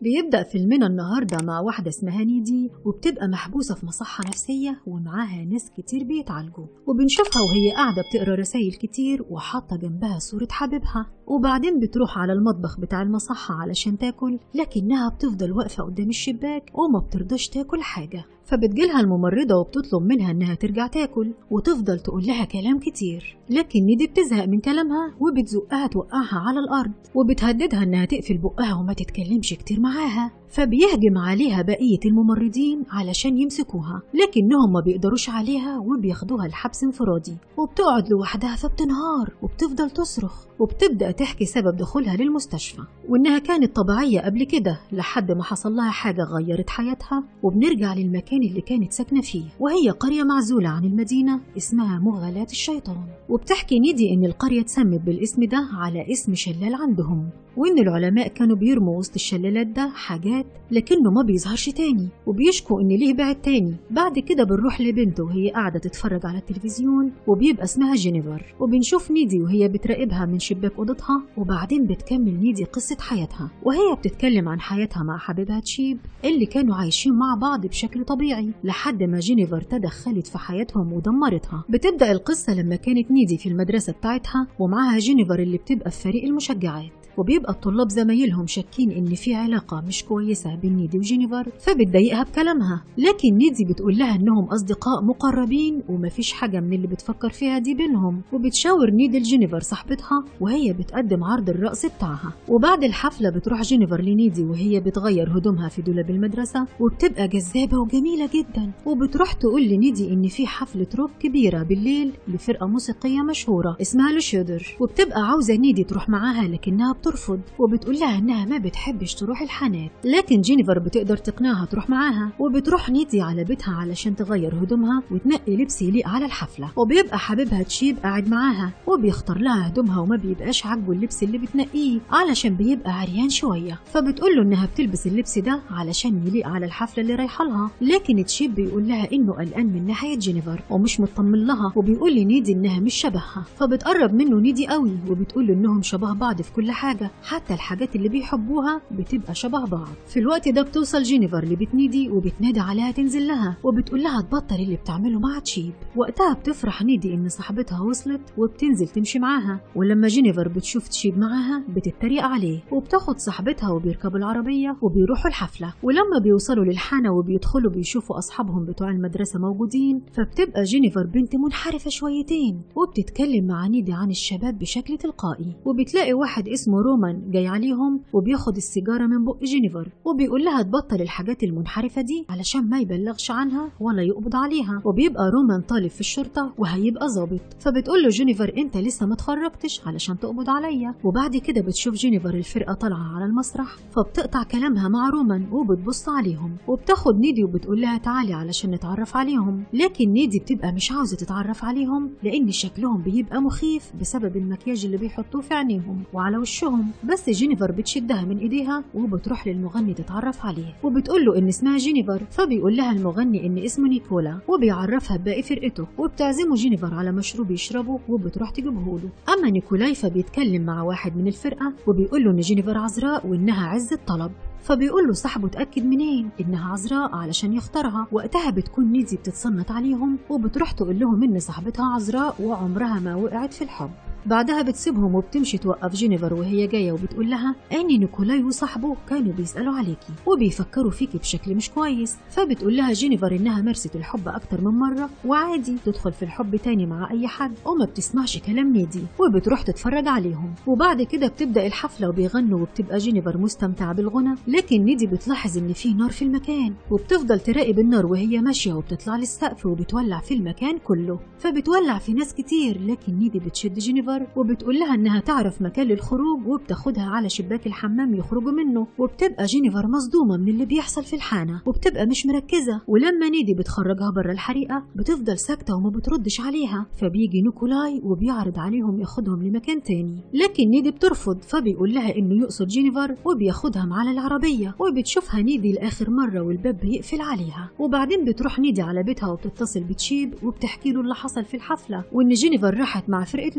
بيبدأ فيلمنا النهاردة مع واحدة اسمها نيدي وبتبقى محبوسة في مصحة نفسية ومعاها ناس كتير بيتعالجوا وبنشوفها وهي قاعدة بتقرا رسايل كتير وحاطة جنبها صورة حبيبها وبعدين بتروح على المطبخ بتاع المصحة علشان تاكل لكنها بتفضل واقفة قدام الشباك وما بترضاش تاكل حاجة فبتجيلها الممرضة وبتطلب منها إنها ترجع تاكل وتفضل تقول لها كلام كتير لكن نيدي بتزهق من كلامها وبتزقها توقعها على الأرض وبتهددها إنها تقفل بقها وما تتكلمش كتير معاها فبيهجم عليها بقية الممرضين علشان يمسكوها لكنهم ما بيقدروش عليها وبياخدوها لحبس انفرادي وبتقعد لوحدها فبتنهار وبتفضل تصرخ وبتبدأ تحكي سبب دخولها للمستشفى وإنها كانت طبيعية قبل كده لحد ما حصل لها حاجة غيرت حياتها وبنرجع للمكان اللي كانت ساكنة فيه وهي قرية معزولة عن المدينة اسمها مغالاة الشيطان وبتحكي نيدي إن القرية اتسمت بالاسم ده على اسم شلال عندهم وإن العلماء كانوا بيرموا وسط الشلالات ده حاجات لكنه ما بيظهرش تاني وبيشكوا إن ليه بعد تاني بعد كده بنروح لبنته وهي قاعدة تتفرج على التلفزيون وبيبقى اسمها جينيفر وبنشوف نيدي وهي بتراقبها من شباك أوضتها وبعدين بتكمل نيدي قصة حياتها وهي بتتكلم عن حياتها مع حبيبها تشيب اللي كانوا عايشين مع بعض بشكل طبيعي لحد ما جينيفر تدخلت في حياتهم ودمرتها بتبدأ القصة لما كانت نيدي في المدرسة بتاعتها ومعاها جينيفر اللي بتبقى في فريق المشجعات وبيبقى الطلاب زمايلهم شاكين ان في علاقه مش كويسه بين نيدي وجينيفر فبتضايقها بكلامها لكن نيدي بتقول لها انهم اصدقاء مقربين ومفيش حاجه من اللي بتفكر فيها دي بينهم وبتشاور نيدي لجينيفر صاحبتها وهي بتقدم عرض الرقص بتاعها وبعد الحفله بتروح جينيفر لنيدي وهي بتغير هدومها في دولاب المدرسه وبتبقى جذابه وجميله جدا وبتروح تقول لنيدي ان في حفله روك كبيره بالليل لفرقه موسيقيه مشهوره اسمها لوشودر وبتبقى عاوزه نيدي تروح معاها لكنها بترفض وبتقول لها انها ما بتحبش تروح الحانات لكن جينيفر بتقدر تقنعها تروح معاها وبتروح نيدي على بيتها علشان تغير هدومها وتنقي لبس يليق على الحفله وبيبقى حبيبها تشيب قاعد معاها وبيختار لها هدومها وما بيبقاش عاجبه اللبس اللي بتنقيه علشان بيبقى عريان شويه فبتقول له انها بتلبس اللبس ده علشان يليق على الحفله اللي رايحه لها لكن تشيب بيقول لها انه قلقان من ناحيه جينيفر ومش مطمن لها وبيقول لنيدي انها مش شبهها فبتقرب منه نيدي قوي وبتقول له انهم شبه بعض في كل حاجه حتى الحاجات اللي بيحبوها بتبقى شبه بعض في الوقت ده بتوصل جينيفر لبيت نيدي وبتنادي عليها تنزل لها وبتقول لها تبطل اللي بتعمله مع تشيب وقتها بتفرح نيدي ان صاحبتها وصلت وبتنزل تمشي معاها ولما جينيفر بتشوف تشيب معاها بتتريق عليه وبتاخد صاحبتها وبيركبوا العربيه وبيروحوا الحفله ولما بيوصلوا للحانه وبيدخلوا بيشوفوا اصحابهم بتوع المدرسه موجودين فبتبقى جينيفر بنت منحرفه شويتين وبتتكلم مع نيدي عن الشباب بشكل تلقائي وبتلاقي واحد اسمه رومان جاي عليهم وبياخد السيجاره من بق جينيفر وبيقول لها تبطل الحاجات المنحرفه دي علشان ما يبلغش عنها ولا يقبض عليها وبيبقى رومان طالب في الشرطه وهيبقى ظابط فبتقول له جينيفر انت لسه ما اتخرجتش علشان تقبض عليا وبعد كده بتشوف جينيفر الفرقه طالعه على المسرح فبتقطع كلامها مع رومان وبتبص عليهم وبتاخد نيدي وبتقول لها تعالي علشان نتعرف عليهم لكن نيدي بتبقى مش عاوزه تتعرف عليهم لان شكلهم بيبقى مخيف بسبب المكياج اللي بيحطوه في عينيهم وعلى وشهم بس جينيفر بتشدها من ايديها وبتروح للمغني تتعرف عليه وبتقول له ان اسمها جينيفر فبيقول لها المغني ان اسمه نيكولا وبيعرفها بباقي فرقته وبتعزمه جينيفر على مشروب يشربه وبتروح تجيبه له اما نيكولاي فبيتكلم مع واحد من الفرقه وبيقول له ان جينيفر عذراء وانها عز الطلب فبيقول له صاحبه اتأكد منين إنها عذراء علشان يختارها وقتها بتكون نيدي بتتصنت عليهم وبتروح تقول لهم إن صاحبتها عذراء وعمرها ما وقعت في الحب بعدها بتسيبهم وبتمشي توقف جينيفر وهي جاية وبتقول لها أن نيكولاي وصاحبه كانوا بيسألوا عليكي وبيفكروا فيكي بشكل مش كويس فبتقول لها جينيفر إنها مارست الحب أكتر من مرة وعادي تدخل في الحب تاني مع أي حد وما بتسمعش كلام نيدي وبتروح تتفرج عليهم وبعد كده بتبدأ الحفلة وبيغنوا وبتبقى جينيفر مستمتعة بالغنى لكن نيدي بتلاحظ إن في نار في المكان وبتفضل تراقب النار وهي ماشية وبتطلع للسقف وبتولع في المكان كله فبتولع في ناس كتير لكن نيدي بتشد جينيفر وبتقول لها انها تعرف مكان للخروج وبتاخدها على شباك الحمام يخرجوا منه وبتبقى جينيفر مصدومه من اللي بيحصل في الحانه وبتبقى مش مركزه ولما نيدي بتخرجها بره الحريقه بتفضل ساكته وما بتردش عليها فبيجي نيكولاي وبيعرض عليهم ياخدهم لمكان تاني لكن نيدي بترفض فبيقول لها انه يقصد جينيفر وبياخدها معاه العربيه وبتشوفها نيدي لاخر مره والباب بيقفل عليها وبعدين بتروح نيدي على بيتها وبتتصل بتشيب وبتحكي له اللي حصل في الحفله وان جينيفر راحت مع فرقه لشودر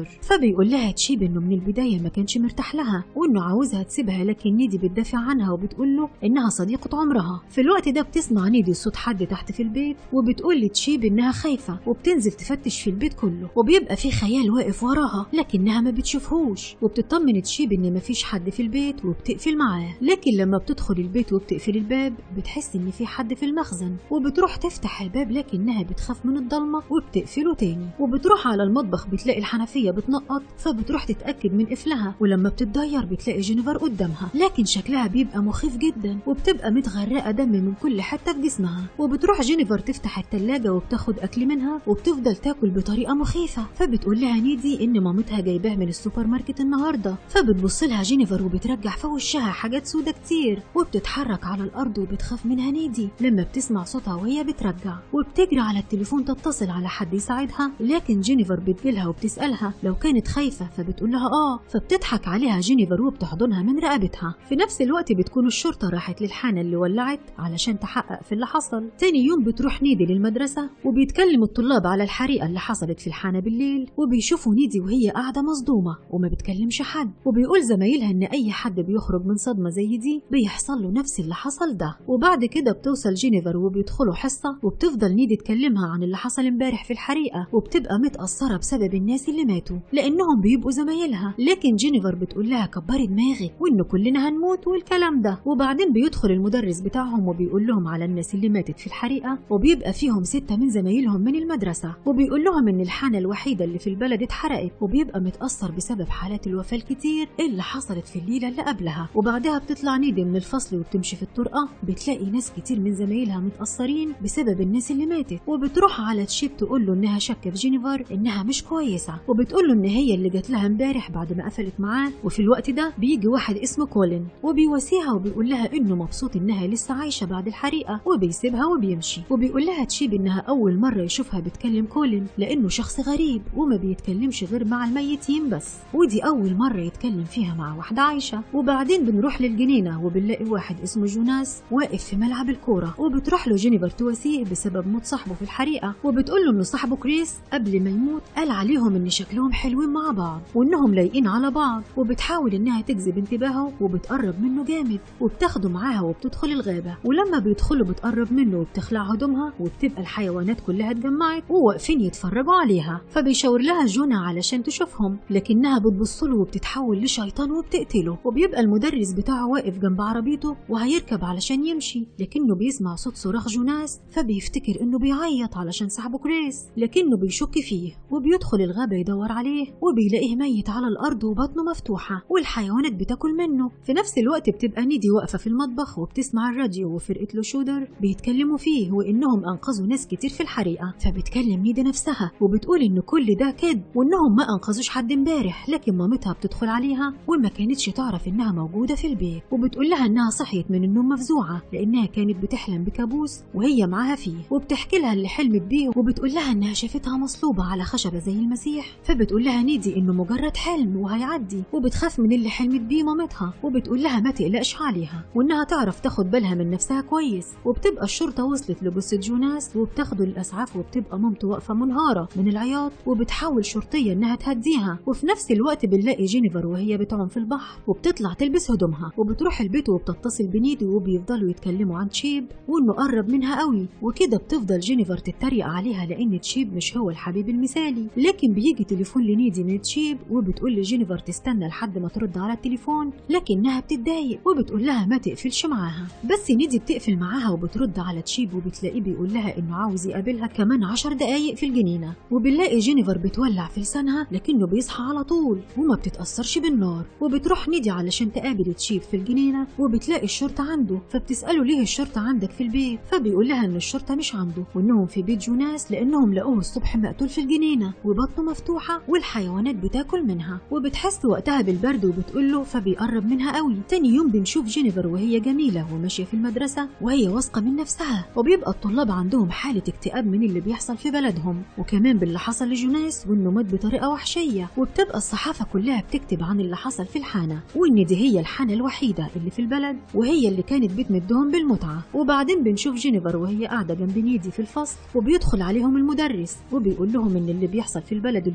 فبيقول لها تشيب انه من البدايه ما كانش مرتاح لها وانه عاوزها تسيبها لكن نيدي بتدافع عنها وبتقول له انها صديقه عمرها في الوقت ده بتسمع نيدي صوت حد تحت في البيت وبتقول لتشيب انها خايفه وبتنزل تفتش في البيت كله وبيبقى في خيال واقف وراها لكنها ما بتشوفهوش وبتطمن تشيب ان مفيش حد في البيت وبتقفل معاه لكن لما بتدخل البيت وبتقفل الباب بتحس ان في حد في المخزن وبتروح تفتح الباب لكنها بتخاف من الضلمه وبتقفله تاني وبتروح على المطبخ بتلاقي الحنفيه بتنقط فبتروح تتاكد من قفلها ولما بتتضير بتلاقي جينيفر قدامها لكن شكلها بيبقى مخيف جدا وبتبقى متغرقه دم من كل حته في جسمها وبتروح جينيفر تفتح التلاجة وبتاخد اكل منها وبتفضل تاكل بطريقه مخيفه فبتقول لها نيدي ان مامتها جايباه من السوبر ماركت النهارده فبتبص لها جينيفر وبترجع في وشها حاجات سودة كتير وبتتحرك على الارض وبتخاف منها نيدي لما بتسمع صوتها وهي بترجع وبتجري على التليفون تتصل على حد يساعدها لكن جينيفر بتجيلها وبتسالها لو كانت خايفه فبتقول لها اه فبتضحك عليها جينيفر وبتحضنها من رقبتها في نفس الوقت بتكون الشرطه راحت للحانه اللي ولعت علشان تحقق في اللي حصل تاني يوم بتروح نيدي للمدرسه وبيتكلم الطلاب على الحريقه اللي حصلت في الحانه بالليل وبيشوفوا نيدي وهي قاعده مصدومه وما بتكلمش حد وبيقول زمايلها ان اي حد بيخرج من صدمه زي دي بيحصل له نفس اللي حصل ده وبعد كده بتوصل جينيفر وبيدخلوا حصه وبتفضل نيدي تكلمها عن اللي حصل امبارح في الحريقه وبتبقى متاثره بسبب الناس اللي ماتوا لانهم بيبقوا زمايلها لكن جينيفر بتقول لها كبري دماغك وان كلنا هنموت والكلام ده وبعدين بيدخل المدرس بتاعهم وبيقول لهم على الناس اللي ماتت في الحريقه وبيبقى فيهم سته من زمايلهم من المدرسه وبيقول لهم ان الحانه الوحيده اللي في البلد اتحرقت وبيبقى متاثر بسبب حالات الوفاه الكتير اللي حصلت في الليله اللي قبلها وبعدها بتطلع نيدي من الفصل وبتمشي في الطرقه بتلاقي ناس كتير من زمايلها متاثرين بسبب الناس اللي ماتت وبتروح على تشيب تقول له انها شاكه في جينيفر انها مش كويسه وبتقول له ان هي اللي جات لها امبارح بعد ما قفلت معاه وفي الوقت ده بيجي واحد اسمه كولين وبيواسيها وبيقول لها انه مبسوط انها لسه عايشه بعد الحريقه وبيسيبها وبيمشي وبيقول لها تشيب انها اول مره يشوفها بتكلم كولين لانه شخص غريب وما بيتكلمش غير مع الميتين بس ودي اول مره يتكلم فيها مع واحده عايشه وبعدين بنروح للجنينه وبنلاقي واحد اسمه جوناس واقف في ملعب الكوره وبتروح له جينيفر تواسيه بسبب موت صاحبه في الحريقه وبتقول له انه صاحبه كريس قبل ما يموت قال عليهم ان شكلهم حلوين مع بعض وانهم لايقين على بعض وبتحاول انها تجذب انتباهه وبتقرب منه جامد وبتاخده معاها وبتدخل الغابه ولما بيدخلوا بتقرب منه وبتخلع هدومها وبتبقى الحيوانات كلها اتجمعت وواقفين يتفرجوا عليها فبيشاور لها جونا علشان تشوفهم لكنها بتبص له وبتتحول لشيطان وبتقتله وبيبقى المدرس بتاعه واقف جنب عربيته وهيركب علشان يمشي لكنه بيسمع صوت صراخ جوناس فبيفتكر انه بيعيط علشان صاحبه كريس لكنه بيشك فيه وبيدخل الغابة يدور عليه وبيلاقيه ميت على الأرض وبطنه مفتوحة والحيوانات بتاكل منه في نفس الوقت بتبقى نيدي واقفة في المطبخ وبتسمع الراديو وفرقة له شودر بيتكلموا فيه وإنهم أنقذوا ناس كتير في الحريقة فبتكلم نيدي نفسها وبتقول إن كل ده كذب وإنهم ما أنقذوش حد امبارح لكن مامتها بتدخل عليها وما كانتش تعرف إنها موجودة في البيت وبتقول لها إنها صحيت من النوم مفزوعة لأنها كانت بتحلم بكابوس وهي معاها فيه وبتحكي لها اللي حلمت بيه وبتقول لها إنها شافتها مصلوبة على خشبة زي المسيح فبتقول لها نيدي إنه مجرد حلم وهيعدي وبتخاف من اللي حلمت بيه مامتها وبتقول لها ما تقلقش عليها وإنها تعرف تاخد بالها من نفسها كويس وبتبقى الشرطة وصلت لجثة جوناس وبتاخده للأسعاف وبتبقى مامته واقفة منهارة من العياط وبتحاول شرطية إنها تهديها وفي نفس الوقت بنلاقي جينيفر وهي بتعوم في البحر وبتطلع تلبس هدومها وبتروح البيت وبتتصل بنيدي وبيفضلوا يتكلموا عن تشيب وإنه قرب منها قوي وكده بتفضل جينيفر تتريق عليها لأن تشيب مش هو الحبيب المثالي لكن بيجي تليفون لنيدي من تشيب وبتقول لجينيفر تستنى لحد ما ترد على التليفون لكنها بتتضايق وبتقول لها ما تقفلش معاها بس نيدي بتقفل معاها وبترد على تشيب وبتلاقيه بيقول لها انه عاوز يقابلها كمان عشر دقايق في الجنينه وبنلاقي جينيفر بتولع في لسانها لكنه بيصحى على طول وما بتتاثرش بالنار وبتروح نيدي علشان تقابل تشيب في الجنينه وبتلاقي الشرطه عنده فبتساله ليه الشرطه عندك في البيت فبيقول لها ان الشرطه مش عنده وانهم في بيت جوناس لانهم لقوه الصبح مقتول في الجنينه وبطنه مفتوحه والحيوانات بتاكل منها وبتحس وقتها بالبرد وبتقول له فبيقرب منها قوي تاني يوم بنشوف جينيفر وهي جميله وماشيه في المدرسه وهي واثقه من نفسها وبيبقى الطلاب عندهم حاله اكتئاب من اللي بيحصل في بلدهم وكمان باللي حصل لجوناس وانه مات بطريقه وحشيه وبتبقى الصحافه كلها بتكتب عن اللي حصل في الحانه وان دي هي الحانه الوحيده اللي في البلد وهي اللي كانت بتمدهم بالمتعه وبعدين بنشوف جينيفر وهي قاعده جنب نيدي في الفصل وبيدخل عليهم المدرس وبيقول لهم ان اللي بيحصل في البلد اليومين دول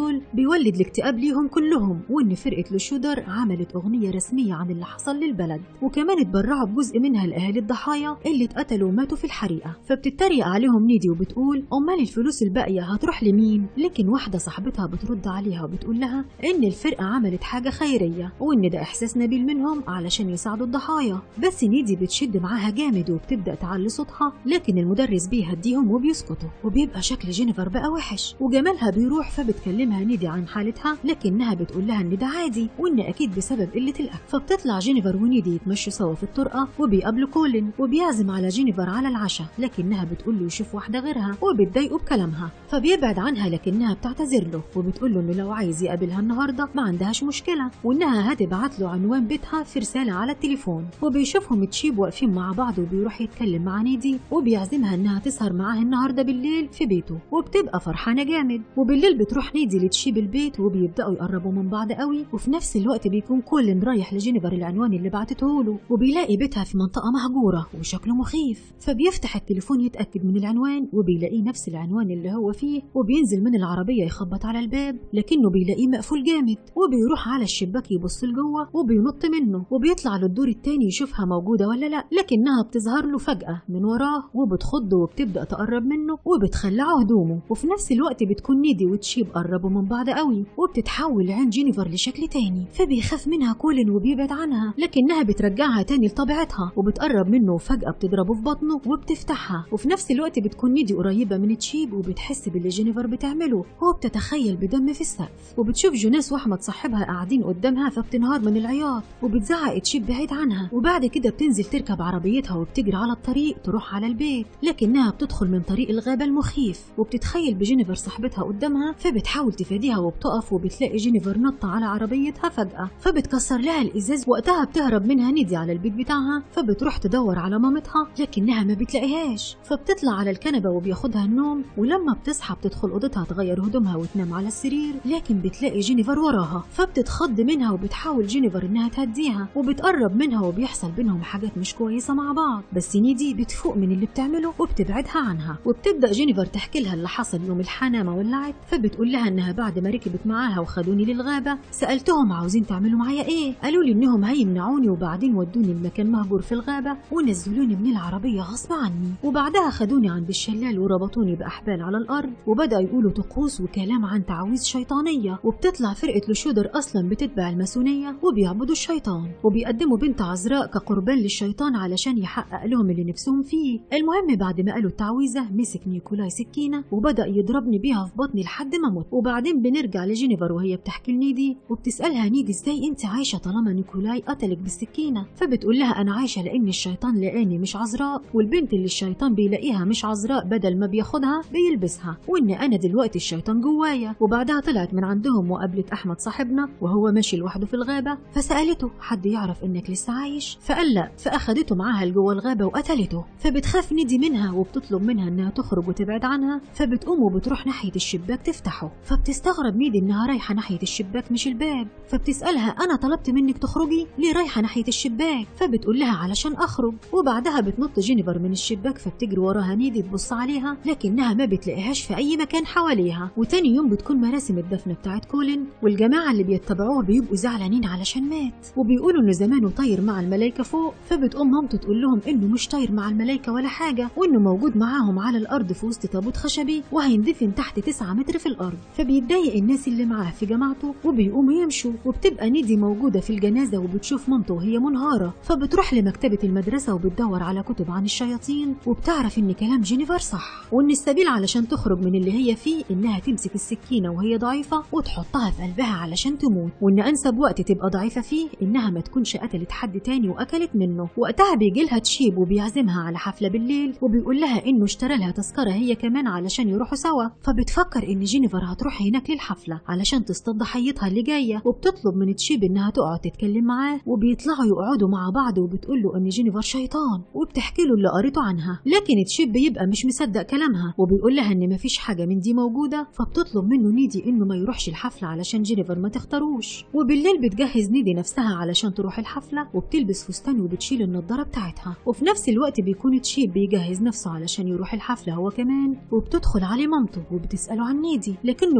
دول بيولد الاكتئاب ليهم كلهم وإن فرقة لشودر عملت أغنية رسمية عن اللي حصل للبلد وكمان اتبرعوا بجزء منها لأهالي الضحايا اللي اتقتلوا وماتوا في الحريقة فبتتريق عليهم نيدي وبتقول أمال الفلوس الباقية هتروح لمين؟ لكن واحدة صاحبتها بترد عليها وبتقول لها إن الفرقة عملت حاجة خيرية وإن ده إحساس نبيل منهم علشان يساعدوا الضحايا بس نيدي بتشد معاها جامد وبتبدأ تعلي صوتها لكن المدرس بيهديهم وبيسكتوا وبيبقى شكل جينيفر بقى وحش وجمالها بيروح فبتكلمها نيدي عن حالتها لكنها بتقول لها إن ده عادي وإن أكيد بسبب قلة الأكل فبتطلع جينيفر ونيدي يتمشوا سوا في الطرقة وبيقابلوا كولين وبيعزم على جينيفر على العشاء لكنها بتقول له يشوف واحدة غيرها وبتضايقه بكلامها فبيبعد عنها لكنها بتعتذر له وبتقول له إنه لو عايز يقابلها النهاردة ما عندهاش مشكلة وإنها هتبعت له عنوان بيتها في رسالة على التليفون وبيشوفهم تشيب واقفين مع بعض وبيروح يتكلم مع نيدي وبيعزمها إنها تسهر معاه النهاردة بالليل في بيته وبتبقى فرحانة جامد وبالليل بتروح نيدي لتشيب البيت وبيبدأوا يقربوا من بعض قوي وفي نفس الوقت بيكون كولين رايح لجينيفر العنوان اللي بعتته له وبيلاقي بيتها في منطقة مهجورة وشكله مخيف فبيفتح التليفون يتأكد من العنوان وبيلاقيه نفس العنوان اللي هو فيه وبينزل من العربية يخبط على الباب لكنه بيلاقيه مقفول جامد وبيروح على الشباك يبص لجوه وبينط منه وبيطلع للدور التاني يشوفها موجودة ولا لا لكنها بتظهر له فجأة من وراه وبتخضه وبتبدأ تقرب منه وبتخلعه هدومه وفي نفس الوقت بتكون نيدي وتشيب قربوا من بعض قوي وبتتحول عين جينيفر لشكل تاني فبيخاف منها كولين وبيبعد عنها لكنها بترجعها تاني لطبيعتها وبتقرب منه وفجأة بتضربه في بطنه وبتفتحها وفي نفس الوقت بتكون نيدي قريبة من تشيب وبتحس باللي جينيفر بتعمله وبتتخيل بدم في السقف وبتشوف جوناس واحمد صاحبها قاعدين قدامها فبتنهار من العياط وبتزعق تشيب بعيد عنها وبعد كده بتنزل تركب عربيتها وبتجري على الطريق تروح على البيت لكنها بتدخل من طريق الغابة المخيف وبتتخيل بجينيفر صاحبتها قدامها فبتحاول تفاديها وبتقف وبتلاقي جينيفر نطة على عربيتها فجأة فبتكسر لها الإزاز وقتها بتهرب منها نيدي على البيت بتاعها فبتروح تدور على مامتها لكنها ما بتلاقيهاش فبتطلع على الكنبة وبياخدها النوم ولما بتصحى بتدخل أوضتها تغير هدومها وتنام على السرير لكن بتلاقي جينيفر وراها فبتتخض منها وبتحاول جينيفر إنها تهديها وبتقرب منها وبيحصل بينهم حاجات مش كويسة مع بعض بس نيدي بتفوق من اللي بتعمله وبتبعدها عنها وبتبدأ جينيفر تحكي لها اللي حصل يوم الحانة ما ولعت فبتقول لها إنها بعد ما ركبت معاها وخدوني للغابة سألتهم عاوزين تعملوا معايا إيه قالوا لي إنهم هيمنعوني وبعدين ودوني لمكان مهجور في الغابة ونزلوني من العربية غصب عني وبعدها خدوني عند الشلال وربطوني بأحبال على الأرض وبدأوا يقولوا طقوس وكلام عن تعاويذ شيطانية وبتطلع فرقة لشودر أصلا بتتبع الماسونية وبيعبدوا الشيطان وبيقدموا بنت عذراء كقربان للشيطان علشان يحقق لهم اللي نفسهم فيه المهم بعد ما قالوا التعويذة مسك نيكولاي سكينة وبدأ يضربني بيها في بطني لحد ما مت وبعدين بنرجع لجينيفر وهي بتحكي لنيدي وبتسألها نيدي ازاي انت عايشة طالما نيكولاي قتلك بالسكينة فبتقول لها انا عايشة لان الشيطان لقاني مش عذراء والبنت اللي الشيطان بيلاقيها مش عذراء بدل ما بياخدها بيلبسها وان انا دلوقتي الشيطان جوايا وبعدها طلعت من عندهم وقابلت احمد صاحبنا وهو ماشي لوحده في الغابة فسألته حد يعرف انك لسه عايش فقال لا فاخدته معاها لجوه الغابة وقتلته فبتخاف نيدي منها وبتطلب منها انها تخرج وتبعد عنها فبتقوم وبتروح ناحية الشباك تفتحه فبتستغرب نيدي انها رايحة ناحية الشباك مش الباب فبتسألها انا طلبت منك تخرجي ليه رايحة ناحية الشباك فبتقول لها علشان اخرج وبعدها بتنط جينيفر من الشباك فبتجري وراها نيدي تبص عليها لكنها ما بتلاقيهاش في اي مكان حواليها وتاني يوم بتكون مراسم الدفن بتاعت كولين والجماعة اللي بيتبعوه بيبقوا زعلانين علشان مات وبيقولوا انه زمانه طاير مع الملايكة فوق فبتقوم مامته تقول لهم انه مش طاير مع الملايكة ولا حاجة وانه موجود معاهم على الارض في وسط تابوت خشبي وهيندفن تحت 9 متر في الارض فبيتضايق الناس اللي معاه في جماعته وبيقوموا يمشوا وبتبقى نيدي موجودة في الجنازة وبتشوف مامته وهي منهارة فبتروح لمكتبة المدرسة وبتدور على كتب عن الشياطين وبتعرف ان كلام جينيفر صح وان السبيل علشان تخرج من اللي هي فيه انها تمسك السكينة وهي ضعيفة وتحطها في قلبها علشان تموت وان انسب وقت تبقى ضعيفة فيه انها ما تكونش قتلت حد تاني واكلت منه وقتها بيجي لها تشيب وبيعزمها على حفلة بالليل وبيقول لها انه اشترى لها تذكرة هي كمان علشان يروحوا سوا فبتفكر ان جينيفر هتروح هناك للحفلة علشان تصطاد ضحيتها اللي جاية وبتطلب من تشيب انها تقعد تتكلم معاه وبيطلعوا يقعدوا مع بعض وبتقول له ان جينيفر شيطان وبتحكي له اللي قريته عنها لكن تشيب بيبقى مش مصدق كلامها وبيقول لها ان مفيش حاجة من دي موجودة فبتطلب منه نيدي انه ما يروحش الحفلة علشان جينيفر ما تختاروش وبالليل بتجهز نيدي نفسها علشان تروح الحفلة وبتلبس فستان وبتشيل النضارة بتاعتها وفي نفس الوقت بيكون تشيب بيجهز نفسه علشان يروح الحفلة هو كمان وبتدخل عليه مامته وبتسأله عن نيدي لكنه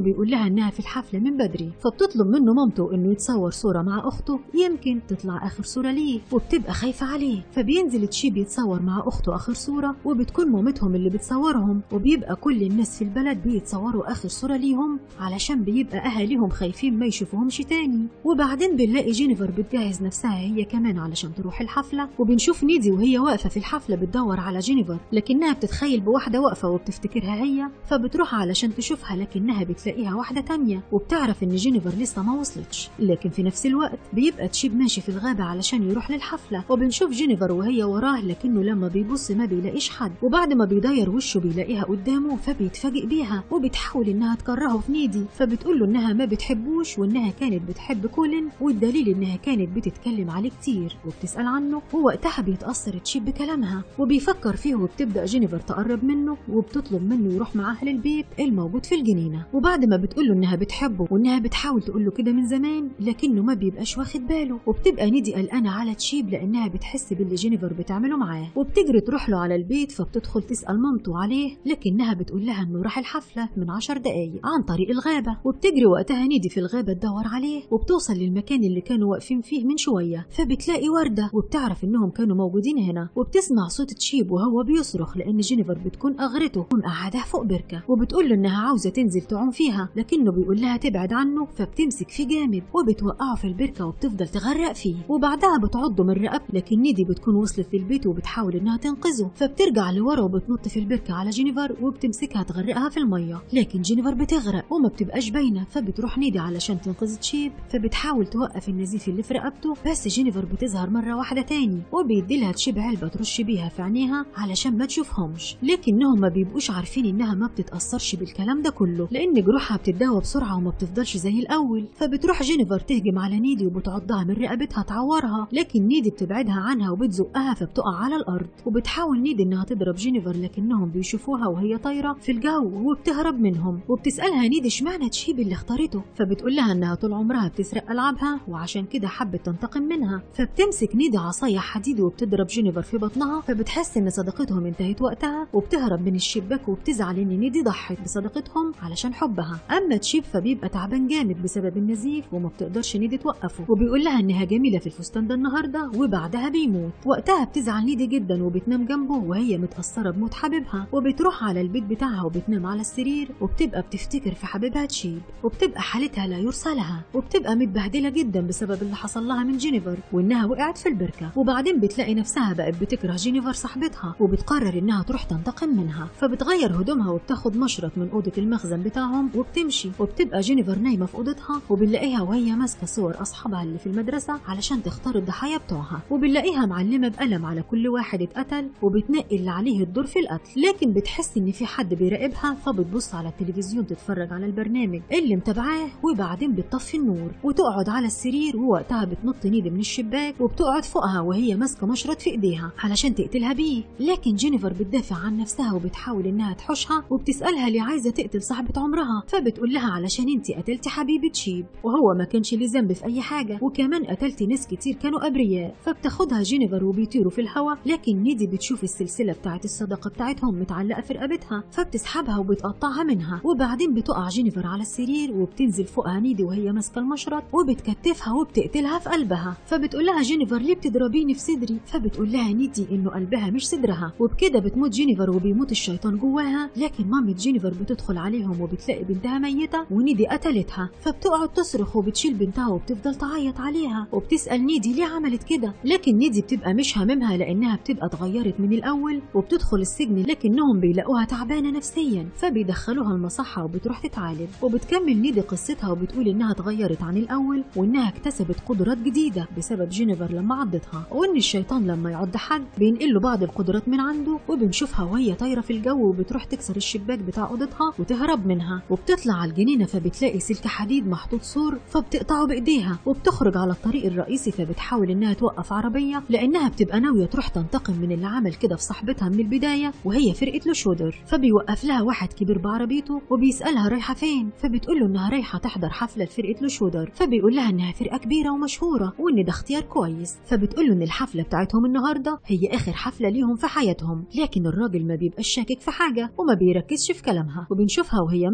وبيقول لها إنها في الحفلة من بدري فبتطلب منه مامته إنه يتصور صورة مع أخته يمكن تطلع آخر صورة ليه وبتبقى خايفة عليه فبينزل تشيب يتصور مع أخته آخر صورة وبتكون مامتهم اللي بتصورهم وبيبقى كل الناس في البلد بيتصوروا آخر صورة ليهم علشان بيبقى أهاليهم خايفين ما يشوفوهمش تاني وبعدين بنلاقي جينيفر بتجهز نفسها هي كمان علشان تروح الحفلة وبنشوف نيدي وهي واقفة في الحفلة بتدور على جينيفر لكنها بتتخيل بواحدة واقفة وبتفتكرها هي فبتروح علشان تشوفها لكنها بتلاقيها واحدة تانية وبتعرف إن جينيفر لسه ما وصلتش لكن في نفس الوقت بيبقى تشيب ماشي في الغابة علشان يروح للحفلة وبنشوف جينيفر وهي وراه لكنه لما بيبص ما بيلاقيش حد وبعد ما بيدير وشه بيلاقيها قدامه فبيتفاجئ بيها وبتحاول إنها تكرهه في نيدي فبتقول له إنها ما بتحبوش وإنها كانت بتحب كولين والدليل إنها كانت بتتكلم عليه كتير وبتسأل عنه ووقتها بيتأثر تشيب بكلامها وبيفكر فيه وبتبدأ جينيفر تقرب منه وبتطلب منه يروح معاها للبيت الموجود في الجنينة وبعد ما بتقول له إنها بتحبه وإنها بتحاول تقول له كده من زمان لكنه ما بيبقاش واخد باله وبتبقى نيدي قلقانة على تشيب لأنها بتحس باللي جينيفر بتعمله معاه وبتجري تروح له على البيت فبتدخل تسأل مامته عليه لكنها بتقول لها إنه راح الحفلة من عشر دقايق عن طريق الغابة وبتجري وقتها نيدي في الغابة تدور عليه وبتوصل للمكان اللي كانوا واقفين فيه من شوية فبتلاقي وردة وبتعرف إنهم كانوا موجودين هنا وبتسمع صوت تشيب وهو بيصرخ لأن جينيفر بتكون أغرته ومقعداه فوق بركة وبتقول له إنها عاوزة تنزل تعوم فيها لكنه بيقول لها تبعد عنه فبتمسك فيه جامد وبتوقعه في البركة وبتفضل تغرق فيه وبعدها بتعضه من رقبته لكن نيدي بتكون وصلت للبيت وبتحاول إنها تنقذه فبترجع لورا وبتنط في البركة على جينيفر وبتمسكها تغرقها في المية لكن جينيفر بتغرق وما بتبقاش باينة فبتروح نيدي علشان تنقذ تشيب فبتحاول توقف النزيف اللي في رقبته بس جينيفر بتظهر مرة واحدة تاني وبيديلها تشيب علبة ترش بيها في عينيها علشان ما تشوفهمش لكنهم ما بيبقوش عارفين إنها ما بتتأثرش بالكلام ده كله لأن جروحها بتتداوى بسرعة وما بتفضلش زي الأول فبتروح جينيفر تهجم على نيدي وبتعضها من رقبتها تعورها لكن نيدي بتبعدها عنها وبتزقها فبتقع على الأرض وبتحاول نيدي إنها تضرب جينيفر لكنهم بيشوفوها وهي طايرة في الجو وبتهرب منهم وبتسألها نيدي اشمعنى تشيب اللي اختارته فبتقول لها إنها طول عمرها بتسرق ألعابها وعشان كده حبت تنتقم منها فبتمسك نيدي عصاية حديد وبتضرب جينيفر في بطنها فبتحس إن صداقتهم انتهت وقتها وبتهرب من الشباك وبتزعل إن نيدي ضحت بصداقتهم علشان حبها أما تشيب فبيبقى تعبان جامد بسبب النزيف وما بتقدرش نيدي توقفه وبيقول لها إنها جميلة في الفستان ده النهاردة وبعدها بيموت وقتها بتزعل نيدي جدا وبتنام جنبه وهي متأثرة بموت حبيبها وبتروح على البيت بتاعها وبتنام على السرير وبتبقى بتفتكر في حبيبها تشيب وبتبقى حالتها لا يرثى لها وبتبقى متبهدلة جدا بسبب اللي حصل لها من جينيفر وإنها وقعت في البركة وبعدين بتلاقي نفسها بقت بتكره جينيفر صاحبتها وبتقرر إنها تروح تنتقم منها فبتغير هدومها وبتاخد مشرط من أوضة المخزن بتاعهم وبتمشي وبتبقى جينيفر نايمة في أوضتها وبنلاقيها وهي ماسكة صور أصحابها اللي في المدرسة علشان تختار الضحايا بتوعها وبنلاقيها معلمة بقلم على كل واحد اتقتل وبتنقي اللي عليه الدور في القتل لكن بتحس إن في حد بيراقبها فبتبص على التلفزيون تتفرج على البرنامج اللي متابعاه وبعدين بتطفي النور وتقعد على السرير ووقتها بتنط نيدي من الشباك وبتقعد فوقها وهي ماسكة مشرط في إيديها علشان تقتلها بيه لكن جينيفر بتدافع عن نفسها وبتحاول إنها تحوشها وبتسألها ليه عايزة تقتل صاحبة عمرها فبتقول لها علشان انتي قتلتي حبيبة شيب وهو ما كانش ليه ذنب في أي حاجة وكمان قتلتي ناس كتير كانوا أبرياء فبتاخدها جينيفر وبيطيروا في الهواء لكن نيدي بتشوف السلسلة بتاعت الصداقة بتاعتهم متعلقة في رقبتها فبتسحبها وبتقطعها منها وبعدين بتقع جينيفر على السرير وبتنزل فوقها نيدي وهي ماسكة المشرط وبتكتفها وبتقتلها في قلبها فبتقول لها جينيفر ليه بتضربيني في صدري فبتقول لها نيدي انه قلبها مش صدرها وبكده بتموت جينيفر وبيموت الشيطان جواها لكن مامة جينيفر بتدخل عليهم وبتلاقي بنتها ميتة ونيدي قتلتها فبتقعد تصرخ وبتشيل بنتها وبتفضل تعيط عليها وبتسأل نيدي ليه عملت كده لكن نيدي بتبقى مش هاممها لانها بتبقى اتغيرت من الاول وبتدخل السجن لكنهم بيلاقوها تعبانة نفسيا فبيدخلوها المصحة وبتروح تتعالج وبتكمل نيدي قصتها وبتقول انها اتغيرت عن الاول وانها اكتسبت قدرات جديدة بسبب جينيفر لما عضتها وان الشيطان لما يعض حد بينقل له بعض القدرات من عنده وبنشوفها وهي طايرة في الجو وبتروح تكسر الشباك بتاع اوضتها وتهرب منها وبتطلع على الجنينة فبتلاقي سلك حديد محطوط سور فبتقطعه بايديها وبتخرج على الطريق الرئيسي فبتحاول انها توقف عربية لانها بتبقى ناوية تروح تنتقم من اللي عمل كده في صاحبتها من البداية وهي فرقة له شودر فبيوقف لها واحد كبير بعربيته وبيسألها رايحة فين فبتقول له انها رايحة تحضر حفلة لفرقة له شودر فبيقول لها انها فرقة كبيرة ومشهورة وان ده اختيار كويس فبتقول له ان الحفلة بتاعتهم النهاردة هي اخر حفلة ليهم في حياتهم لكن الراجل ما بيبقاش شاكك في حاجة وما بيركزش في كلامها وبنشوفها وهي ماشية معاه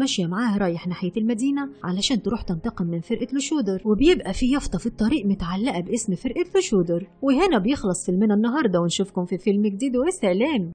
معاه رايح ناحية المدينة علشان تروح تنتقم من فرقة لوشودر وبيبقى في يافطة في الطريق متعلقة باسم فرقة لوشودر وهنا بيخلص فيلمنا النهاردة ونشوفكم في فيلم جديد وسلام